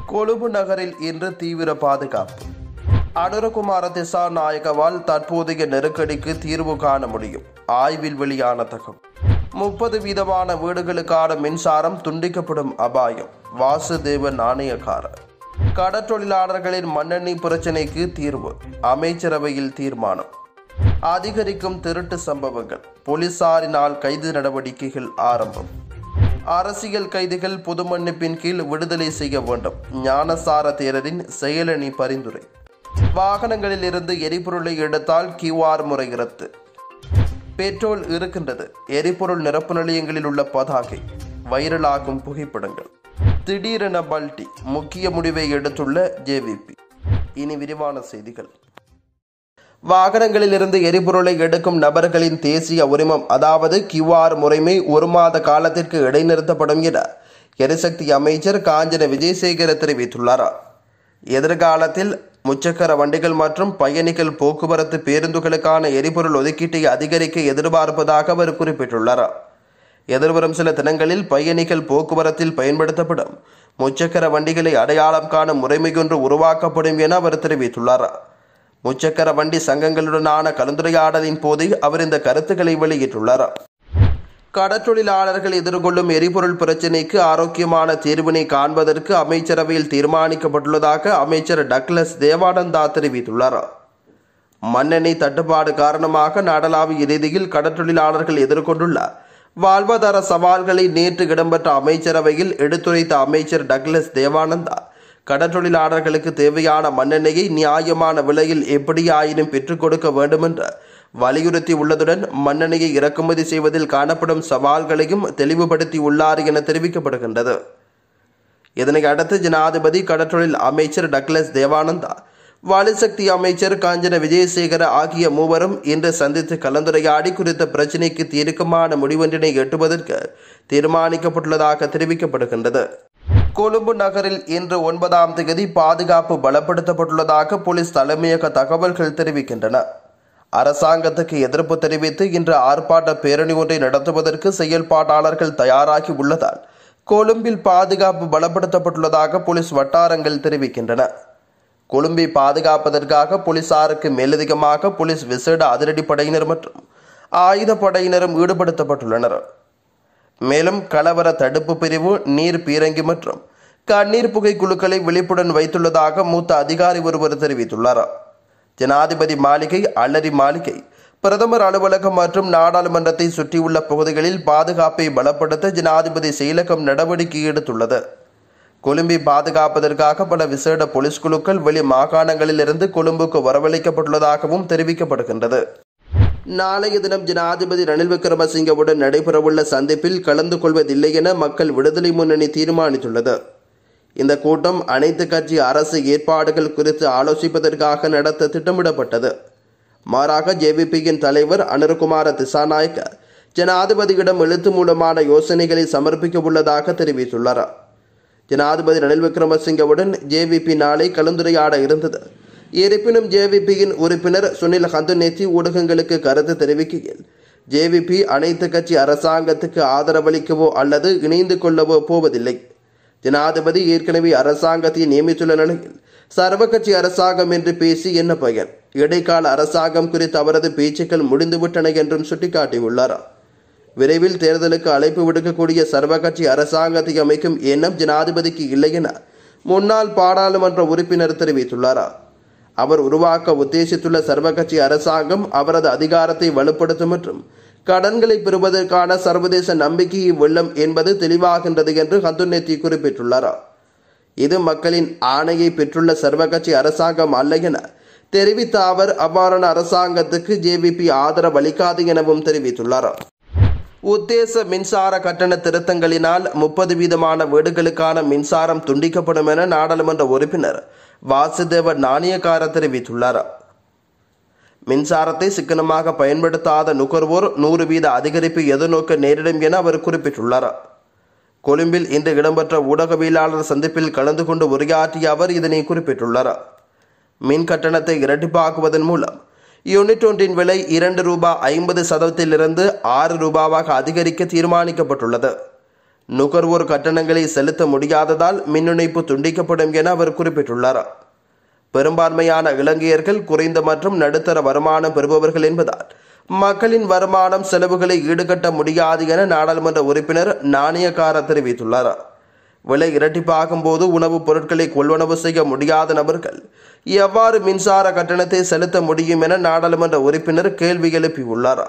கொழும்பு நகரில் இன்று தீவிர பாதுகாப்பு அனுரகுமார திசா நாயகவால் தற்போதைய நெருக்கடிக்கு தீர்வு காண முடியும் ஆய்வில் வெளியான தகவல் முப்பது வீதமான வீடுகளுக்கான மின்சாரம் துண்டிக்கப்படும் அபாயம் வாசுதேவ நாணயக்காரர் கடற்றொழிலாளர்களின் மண்ணெண்ணெய் பிரச்சினைக்கு தீர்வு அமைச்சரவையில் தீர்மானம் அதிகரிக்கும் திருட்டு சம்பவங்கள் போலீசாரினால் கைது நடவடிக்கைகள் ஆரம்பம் அரசியல் கைதிகள் பொது மன்னிப்பின் கீழ் விடுதலை செய்ய வேண்டும் ஞானசார தேரரின் செயலணி பரிந்துரை வாகனங்களில் இருந்து எரிபொருளை எடுத்தால் கியூஆர் முறை ரத்து பெட்ரோல் இருக்கின்றது எரிபொருள் நிரப்பு நிலையங்களில் உள்ள பதாகை வைரலாகும் புகைப்படங்கள் திடீரென பல்டி முக்கிய முடிவை எடுத்துள்ள ஜேவிபி இனி விரிவான செய்திகள் வாகனங்களில் இருந்து எரிபொருளை எடுக்கும் நபர்களின் தேசிய உரிமம் அதாவது கியூஆர் முறைமை ஒரு மாத காலத்திற்கு இடைநிறுத்தப்படும் என எரிசக்தி அமைச்சர் காஞ்சன விஜயசேகர தெரிவித்துள்ளார் எதிர்காலத்தில் முச்சக்கர வண்டிகள் மற்றும் பயணிகள் போக்குவரத்து பேருந்துகளுக்கான எரிபொருள் ஒதுக்கீட்டை அதிகரிக்க எதிர்பார்ப்பதாக அவர் குறிப்பிட்டுள்ளார் எதிர்வரும் சில தினங்களில் பயணிகள் போக்குவரத்தில் பயன்படுத்தப்படும் முச்சக்கர வண்டிகளை அடையாளம் காணும் முறைமையொன்று உருவாக்கப்படும் என அவர் தெரிவித்துள்ளார் முச்சக்கர வண்டி சங்கங்களுடனான கலந்துரையாடலின் போது அவர் இந்த கருத்துக்களை வெளியிட்டுள்ளார் கடற்றொழிலாளர்கள் எதிர்கொள்ளும் எரிபொருள் பிரச்சினைக்கு ஆரோக்கியமான தீர்வினை காண்பதற்கு அமைச்சரவையில் தீர்மானிக்கப்பட்டுள்ளதாக அமைச்சர் டக்ளஸ் தேவானந்தா தெரிவித்துள்ளார் மண்ணெண்ணெய் தட்டுப்பாடு காரணமாக நாடளாவிய ரீதியில் கடற்றொழிலாளர்கள் எதிர்கொண்டுள்ள வாழ்வாதார சவால்களை நேற்று இடம்பெற்ற அமைச்சரவையில் எடுத்துரைத்த அமைச்சர் டக்ளஸ் தேவானந்தா கடற்றொழிலாளர்களுக்கு தேவையான மண்ணெண்ணெயை நியாயமான விலையில் எப்படியாயினும் பெற்றுக் கொடுக்க வேண்டுமென்று வலியுறுத்தி உள்ளதுடன் மண்ணெண்ணெயை இறக்குமதி செய்வதில் காணப்படும் சவால்களையும் தெளிவுபடுத்தி உள்ளார் என தெரிவிக்கப்படுகின்றது இதனை அடுத்து ஜனாதிபதி கடற்றொழில் அமைச்சர் டக்ளஸ் தேவானந்தா வாலிசக்தி அமைச்சர் காஞ்சன விஜயசேகர ஆகிய மூவரும் இன்று சந்தித்து கலந்துரையாடி குறித்த பிரச்சினைக்கு தீர்க்கமான முடிவொன்றினை எட்டுவதற்கு தீர்மானிக்கப்பட்டுள்ளதாக தெரிவிக்கப்படுகின்றது கொழும்பு நகரில் இன்று ஒன்பதாம் தேதி பாதுகாப்பு பலப்படுத்தப்பட்டுள்ளதாக போலீஸ் தலைமையக தகவல்கள் தெரிவிக்கின்றன அரசாங்கத்துக்கு எதிர்ப்பு தெரிவித்து இன்று ஆர்ப்பாட்ட பேரணி ஒன்றை நடத்துவதற்கு செயல்பாட்டாளர்கள் தயாராகி உள்ளதால் கொழும்பில் பாதுகாப்பு பலப்படுத்தப்பட்டுள்ளதாக போலீஸ் வட்டாரங்கள் தெரிவிக்கின்றன கொழும்பை பாதுகாப்பதற்காக போலீசாருக்கு மேலதிகமாக போலீஸ் விசேட அதிரடிப்படையினர் மற்றும் ஆயுதப்படையினரும் ஈடுபடுத்தப்பட்டுள்ளனர் மேலும் கலவர தடுப்பு பிரிவு நீர் பீரங்கி மற்றும் கண்ணீர் புகை குழுக்களை விழிப்புடன் வைத்துள்ளதாக மூத்த அதிகாரி ஒருவர் தெரிவித்துள்ளார் ஜனாதிபதி மாளிகை அலரி மாளிகை பிரதமர் அலுவலகம் மற்றும் நாடாளுமன்றத்தை சுற்றியுள்ள பகுதிகளில் பாதுகாப்பை பலப்படுத்த ஜனாதிபதி செயலகம் நடவடிக்கை எடுத்துள்ளது கொழும்பை பாதுகாப்பதற்காக பல விசேட போலீஸ் குழுக்கள் வெளி மாகாணங்களிலிருந்து கொழும்புக்கு வரவழைக்கப்பட்டுள்ளதாகவும் தெரிவிக்கப்படுகின்றது நாளைய தினம் ஜனாதிபதி ரணில் விக்ரமசிங்கவுடன் நடைபெறவுள்ள சந்திப்பில் கலந்து கொள்வதில்லை என மக்கள் விடுதலை முன்னணி தீர்மானித்துள்ளது இந்த கூட்டம் அனைத்து கட்சி அரசு ஏற்பாடுகள் குறித்து ஆலோசிப்பதற்காக நடத்த திட்டமிடப்பட்டது மாறாக ஜேவிபியின் தலைவர் அனுர்குமார திசாநாயக்க ஜனாதிபதியிடம் எழுத்து மூலமான யோசனைகளை சமர்ப்பிக்க உள்ளதாக தெரிவித்துள்ளார் ஜனாதிபதி ரணில் விக்ரமசிங்கவுடன் ஜேவிபி நாளை கலந்துரையாட இருந்தது இருப்பினும் ஜேவிபியின் உறுப்பினர் சுனில் ஹந்துநேத்தி ஊடகங்களுக்கு கருத்து தெரிவிக்கையில் ஜேவிபி அனைத்து கட்சி அரசாங்கத்துக்கு ஆதரவளிக்கவோ அல்லது இணைந்து கொள்ளவோ போவதில்லை ஜனாதிபதி ஏற்கனவே அரசாங்கத்தை நியமித்துள்ள நிலையில் சர்வ கட்சி அரசாங்கம் என்று பேசி என்ன பயன் இடைக்கால அரசாங்கம் குறித்து அவரது பேச்சுக்கள் முடிந்துவிட்டன என்றும் சுட்டிக்காட்டியுள்ளார் விரைவில் தேர்தலுக்கு அழைப்பு விடுக்கக்கூடிய சர்வ கட்சி அரசாங்கத்தை அமைக்கும் எண்ணம் ஜனாதிபதிக்கு இல்லை என முன்னாள் பாராளுமன்ற உறுப்பினர் தெரிவித்துள்ளார் அவர் உருவாக்க உத்தேசித்துள்ள சர்வ கட்சி அரசாங்கம் அவரது அதிகாரத்தை வலுப்படுத்தும் மற்றும் கடன்களை பெறுவதற்கான சர்வதேச நம்பிக்கையை வெள்ளம் என்பது தெளிவாகின்றது என்று ஹந்துநெத்தி குறிப்பிட்டுள்ளார் இது மக்களின் ஆணையை பெற்றுள்ள சர்வ கட்சி அரசாங்கம் அல்ல என தெரிவித்த அவர் அவ்வாறான அரசாங்கத்துக்கு ஜேவிபி ஆதரவு அளிக்காது எனவும் தெரிவித்துள்ளார் உத்தேச மின்சார கட்டண திருத்தங்களினால் முப்பது வீதமான வீடுகளுக்கான மின்சாரம் துண்டிக்கப்படும் என நாடாளுமன்ற உறுப்பினர் வாசுதேவ நாணயக்கார தெரிவித்துள்ளார் மின்சாரத்தை சிக்கனமாக பயன்படுத்தாத நுகர்வோர் நூறு வீத அதிகரிப்பு எதிர்நோக்க நேரிடும் என அவர் குறிப்பிட்டுள்ளார் கொழும்பில் இன்று இடம்பெற்ற ஊடகவியலாளர் சந்திப்பில் கலந்து கொண்டு உரையாற்றிய அவர் இதனை குறிப்பிட்டுள்ளார் மின் கட்டணத்தை இரட்டிப்பாக்குவதன் மூலம் யூனிட் ஒன்றின் விலை இரண்டு ரூபாய் ஐம்பது சதவீதத்திலிருந்து ஆறு ரூபாவாக அதிகரிக்க தீர்மானிக்கப்பட்டுள்ளது நுகர்வோர் கட்டணங்களை செலுத்த முடியாததால் மின் இணைப்பு துண்டிக்கப்படும் என அவர் குறிப்பிட்டுள்ளார் பெரும்பான்மையான இலங்கையர்கள் குறைந்த மற்றும் நடுத்தர வருமானம் பெறுபவர்கள் என்பதால் மக்களின் வருமானம் செலவுகளை ஈடுகட்ட முடியாது என நாடாளுமன்ற உறுப்பினர் நாணயக்கார தெரிவித்துள்ளார் விலை இரட்டிப்பாகும் போது உணவுப் பொருட்களை கொள்வனவு செய்ய முடியாத நபர்கள் எவ்வாறு மின்சார கட்டணத்தை செலுத்த முடியும் என நாடாளுமன்ற உறுப்பினர் கேள்வி எழுப்பியுள்ளார்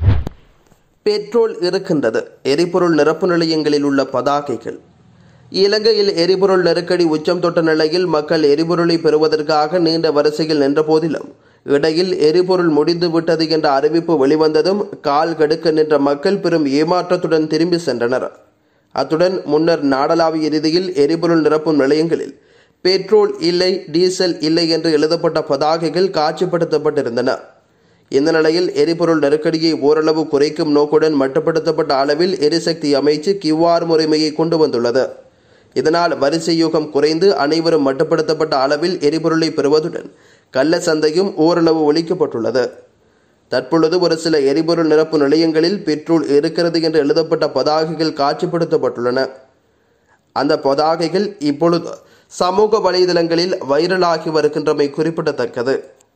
பெட்ரோல் இருக்கின்றது எரிபொருள் நிரப்பு நிலையங்களில் உள்ள பதாகைகள் இலங்கையில் எரிபொருள் நெருக்கடி உச்சம் தொட்ட நிலையில் மக்கள் எரிபொருளை பெறுவதற்காக நீண்ட வரிசையில் நின்ற போதிலும் இடையில் எரிபொருள் முடிந்து விட்டது என்ற அறிவிப்பு வெளிவந்ததும் கால் கடுக்க நின்ற மக்கள் பெரும் ஏமாற்றத்துடன் திரும்பி சென்றனர் அத்துடன் முன்னர் நாடளாவிய ரீதியில் எரிபொருள் நிரப்பும் நிலையங்களில் பெட்ரோல் இல்லை டீசல் இல்லை என்று எழுதப்பட்ட பதாகைகள் காட்சிப்படுத்தப்பட்டிருந்தன இந்த நிலையில் எரிபொருள் நெருக்கடியை ஓரளவு குறைக்கும் நோக்குடன் மட்டுப்படுத்தப்பட்ட அளவில் எரிசக்தி அமைச்சு கிவ்வார் முறைமையை கொண்டு வந்துள்ளது இதனால் வரிசை யூகம் குறைந்து அனைவரும் மட்டுப்படுத்தப்பட்ட அளவில் எரிபொருளை பெறுவதுடன் கள்ள சந்தையும் ஓரளவு ஒழிக்கப்பட்டுள்ளது தற்பொழுது ஒரு சில எரிபொருள் நிரப்பு நிலையங்களில் பெட்ரோல் இருக்கிறது என்று எழுதப்பட்ட பதாகைகள் காட்சிப்படுத்தப்பட்டுள்ளன அந்த பதாகைகள் இப்பொழுது சமூக வலைதளங்களில் வைரலாகி வருகின்றமை குறிப்பிடத்தக்கது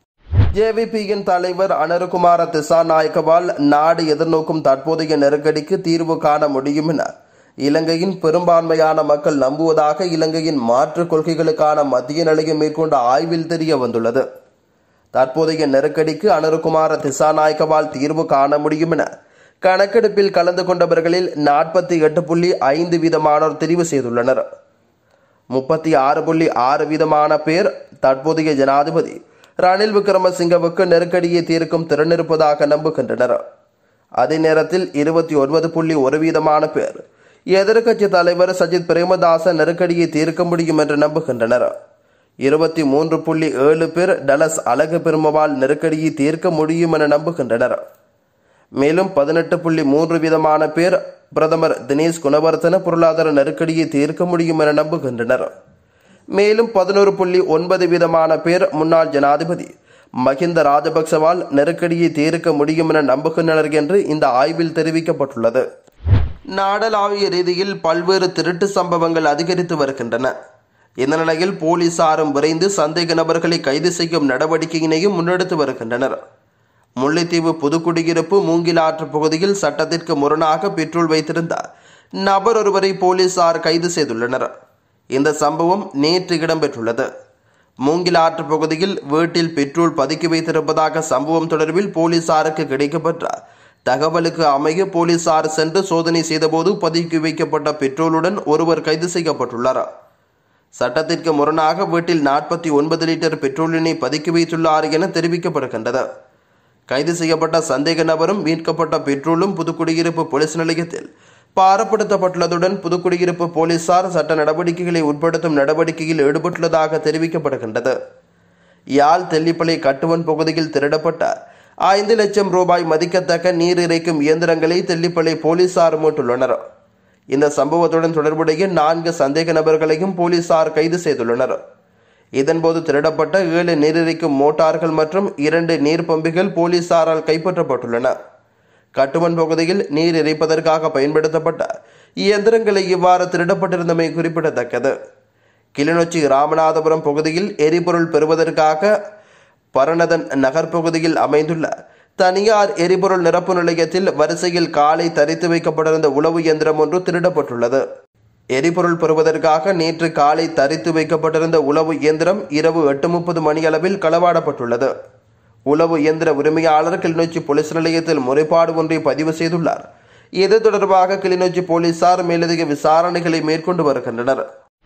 ஜேவிபியின் தலைவர் அனருகுமார திசாநாயக்கவால் நாடு எதிர்நோக்கும் தற்போதைய நெருக்கடிக்கு தீர்வு காண முடியும் என இலங்கையின் பெரும்பான்மையான மக்கள் நம்புவதாக இலங்கையின் மாற்றுக் கொள்கைகளுக்கான மத்திய நிலையம் மேற்கொண்ட ஆய்வில் தெரிய வந்துள்ளது தற்போதைய நெருக்கடிக்கு அனுருகுமார திசாநாயக்கவால் தீர்வு காண முடியும் என கணக்கெடுப்பில் கலந்து கொண்டவர்களில் நாற்பத்தி எட்டு புள்ளி ஐந்து வீதமானோர் தெரிவு செய்துள்ளனர் முப்பத்தி ஆறு புள்ளி ஆறு வீதமான பேர் தற்போதைய ஜனாதிபதி ரணில் விக்ரமசிங்கவுக்கு நெருக்கடியை தீர்க்கும் திறன் இருப்பதாக நம்புகின்றனர் அதே நேரத்தில் இருபத்தி ஒன்பது புள்ளி ஒரு வீதமான பேர் எதிர்க்கட்சி தலைவர் சஜித் பிரேமதாச நெருக்கடியை தீர்க்க முடியும் என்று நம்புகின்றனர் இருபத்தி மூன்று புள்ளி ஏழு பேர் டலஸ் அழகு பெருமவால் நெருக்கடியை தீர்க்க முடியும் என நம்புகின்றனர் மேலும் பதினெட்டு புள்ளி மூன்று வீதமான பேர் பிரதமர் தினேஷ் குணவர்த்தன பொருளாதார நெருக்கடியை தீர்க்க முடியும் என நம்புகின்றனர் மேலும் பதினோரு புள்ளி ஒன்பது வீதமான பேர் முன்னாள் ஜனாதிபதி மஹிந்த ராஜபக்சவால் நெருக்கடியை தீர்க்க முடியும் என நம்புகின்றனர் என்று இந்த ஆய்வில் தெரிவிக்கப்பட்டுள்ளது நாடளாவிய ரீதியில் பல்வேறு திருட்டு சம்பவங்கள் அதிகரித்து வருகின்றன இந்த நிலையில் போலீசாரும் விரைந்து சந்தேக நபர்களை கைது செய்யும் நடவடிக்கையினையும் முன்னெடுத்து வருகின்றனர் முல்லைத்தீவு புதுக்குடியிருப்பு மூங்கிலாற்று பகுதியில் சட்டத்திற்கு முரணாக பெட்ரோல் வைத்திருந்த நபர் ஒருவரை போலீசார் கைது செய்துள்ளனர் இந்த சம்பவம் நேற்று இடம்பெற்றுள்ளது மூங்கிலாற்று பகுதியில் வீட்டில் பெட்ரோல் பதுக்கி வைத்திருப்பதாக சம்பவம் தொடர்பில் போலீசாருக்கு கிடைக்கப்பட்ட தகவலுக்கு அமைய போலீசார் சென்று சோதனை செய்தபோது பதுக்கி வைக்கப்பட்ட பெட்ரோலுடன் ஒருவர் கைது செய்யப்பட்டுள்ளார் சட்டத்திற்கு முரணாக வீட்டில் நாற்பத்தி ஒன்பது லிட்டர் பெட்ரோலினை பதுக்கி வைத்துள்ளார் என தெரிவிக்கப்படுகின்றது கைது செய்யப்பட்ட சந்தேக நபரும் மீட்கப்பட்ட பெட்ரோலும் புதுக்குடியிருப்பு போலீஸ் நிலையத்தில் பாரப்படுத்தப்பட்டுள்ளதுடன் புதுக்குடியிருப்பு போலீசார் சட்ட நடவடிக்கைகளை உட்படுத்தும் நடவடிக்கையில் ஈடுபட்டுள்ளதாக தெரிவிக்கப்படுகின்றது யாழ் தெல்லிப்பளை கட்டுவன் பகுதியில் திருடப்பட்ட ஐந்து லட்சம் ரூபாய் மதிக்கத்தக்க நீர் இறைக்கும் இயந்திரங்களை தெல்லிப்பளை போலீசார் மீட்டுள்ளனர் இந்த சம்பவத்துடன் தொடர்புடைய நான்கு சந்தேக நபர்களையும் போலீசார் கைது செய்துள்ளனர் இதன்போது திருடப்பட்ட ஏழு நீரிறைக்கும் மோட்டார்கள் மற்றும் இரண்டு நீர் பம்பிகள் போலீசாரால் கைப்பற்றப்பட்டுள்ளன கட்டுமன் பகுதியில் நீர் இறைப்பதற்காக பயன்படுத்தப்பட்ட இயந்திரங்களை இவ்வாறு திருடப்பட்டிருந்தமை குறிப்பிடத்தக்கது கிளிநொச்சி ராமநாதபுரம் பகுதியில் எரிபொருள் பெறுவதற்காக பரணதன் நகர் பகுதியில் அமைந்துள்ள தனியார் எரிபொருள் நிரப்பு நிலையத்தில் வரிசையில் காலை தரித்து வைக்கப்பட்டிருந்த உளவு இயந்திரம் ஒன்று திருடப்பட்டுள்ளது எரிபொருள் பெறுவதற்காக நேற்று காலை தரித்து வைக்கப்பட்டிருந்த உளவு இயந்திரம் இரவு எட்டு முப்பது மணியளவில் களவாடப்பட்டுள்ளது உளவு இயந்திர உரிமையாளர் கிளிநொச்சி போலீஸ் நிலையத்தில் முறைப்பாடு ஒன்றை பதிவு செய்துள்ளார் இது தொடர்பாக கிளிநொச்சி போலீசார் மேலதிக விசாரணைகளை மேற்கொண்டு வருகின்றனர்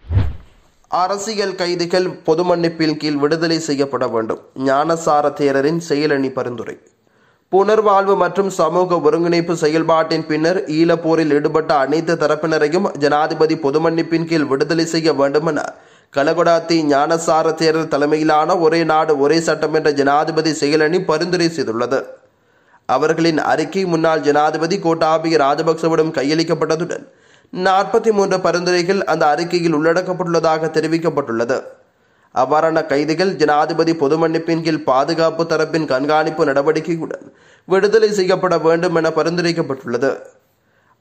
அரசியல் கைதிகள் பொது மன்னிப்பின் கீழ் விடுதலை செய்யப்பட வேண்டும் ஞானசார தேரரின் செயலணி பரிந்துரை புனர்வாழ்வு மற்றும் சமூக ஒருங்கிணைப்பு செயல்பாட்டின் பின்னர் ஈழப்போரில் ஈடுபட்ட அனைத்து தரப்பினரையும் ஜனாதிபதி பொது மன்னிப்பின் கீழ் விடுதலை செய்ய வேண்டும் என கலகொடாத்தி ஞானசார தேரர் தலைமையிலான ஒரே நாடு ஒரே சட்டம் என்ற ஜனாதிபதி செயலணி பரிந்துரை செய்துள்ளது அவர்களின் அறிக்கை முன்னாள் ஜனாதிபதி கோட்டாபய ராஜபக்சவிடம் கையளிக்கப்பட்டதுடன் நாற்பத்தி மூன்று பரிந்துரைகள் அந்த அறிக்கையில் உள்ளடக்கப்பட்டுள்ளதாக தெரிவிக்கப்பட்டுள்ளது அவ்வாறான கைதிகள் ஜனாதிபதி பொது மன்னிப்பின் கீழ் பாதுகாப்பு தரப்பின் கண்காணிப்பு நடவடிக்கையுடன் விடுதலை செய்யப்பட வேண்டும் என பரிந்துரைக்கப்பட்டுள்ளது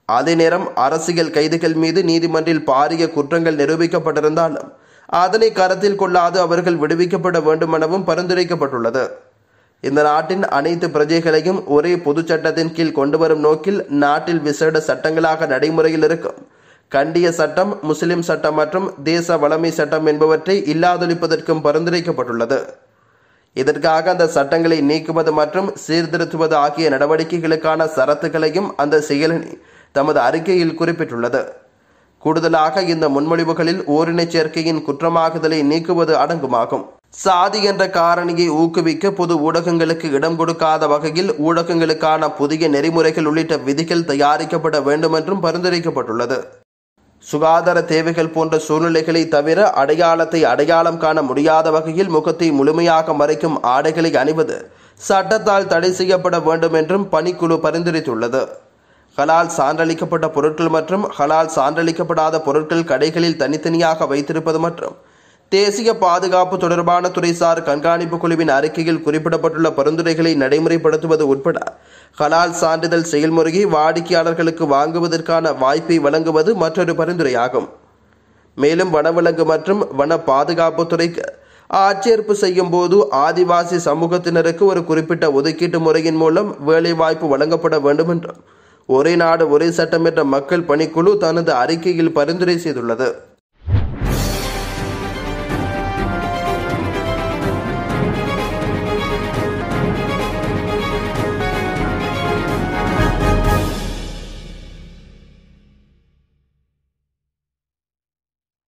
அதே நேரம் அரசியல் கைதிகள் மீது நீதிமன்றில் பாரிய குற்றங்கள் நிரூபிக்கப்பட்டிருந்தாலும் அதனை கருத்தில் கொள்ளாது அவர்கள் விடுவிக்கப்பட வேண்டும் எனவும் பரிந்துரைக்கப்பட்டுள்ளது இந்த நாட்டின் அனைத்து பிரஜைகளையும் ஒரே பொது சட்டத்தின் கீழ் கொண்டுவரும் நோக்கில் நாட்டில் விசேட சட்டங்களாக நடைமுறையில் இருக்கும் கண்டிய சட்டம் முஸ்லிம் சட்டம் மற்றும் தேச வளமை சட்டம் என்பவற்றை இல்லாதொழிப்பதற்கும் பரிந்துரைக்கப்பட்டுள்ளது இதற்காக அந்த சட்டங்களை நீக்குவது மற்றும் சீர்திருத்துவது ஆகிய நடவடிக்கைகளுக்கான சரத்துகளையும் அந்த செயலணி தமது அறிக்கையில் குறிப்பிட்டுள்ளது கூடுதலாக இந்த முன்மொழிவுகளில் ஓரினச் சேர்க்கையின் குற்றமாகுதலை நீக்குவது அடங்குமாகும் சாதி என்ற காரணியை ஊக்குவிக்க பொது ஊடகங்களுக்கு இடம் கொடுக்காத வகையில் ஊடகங்களுக்கான புதிய நெறிமுறைகள் உள்ளிட்ட விதிகள் தயாரிக்கப்பட வேண்டும் என்றும் பரிந்துரைக்கப்பட்டுள்ளது சுகாதார தேவைகள் போன்ற சூழ்நிலைகளை தவிர அடையாளத்தை அடையாளம் காண முடியாத வகையில் முகத்தை முழுமையாக மறைக்கும் ஆடைகளை அணிவது சட்டத்தால் தடை செய்யப்பட வேண்டும் என்றும் பணிக்குழு பரிந்துரைத்துள்ளது ஹலால் சான்றளிக்கப்பட்ட பொருட்கள் மற்றும் ஹலால் சான்றளிக்கப்படாத பொருட்கள் கடைகளில் தனித்தனியாக வைத்திருப்பது மற்றும் தேசிய பாதுகாப்பு தொடர்பான துறைசார் கண்காணிப்பு குழுவின் அறிக்கையில் குறிப்பிடப்பட்டுள்ள பரிந்துரைகளை நடைமுறைப்படுத்துவது உட்பட ஹலால் சான்றிதழ் செயல்முறையை வாடிக்கையாளர்களுக்கு வாங்குவதற்கான வாய்ப்பை வழங்குவது மற்றொரு பரிந்துரையாகும் மேலும் வனவிலங்கு மற்றும் வன பாதுகாப்பு துறைக்கு ஆட்சேர்ப்பு செய்யும் போது ஆதிவாசி சமூகத்தினருக்கு ஒரு குறிப்பிட்ட ஒதுக்கீட்டு முறையின் மூலம் வேலைவாய்ப்பு வழங்கப்பட வேண்டும் என்றும் ஒரே நாடு ஒரே சட்டம் என்ற மக்கள் பணிக்குழு தனது அறிக்கையில் பரிந்துரை செய்துள்ளது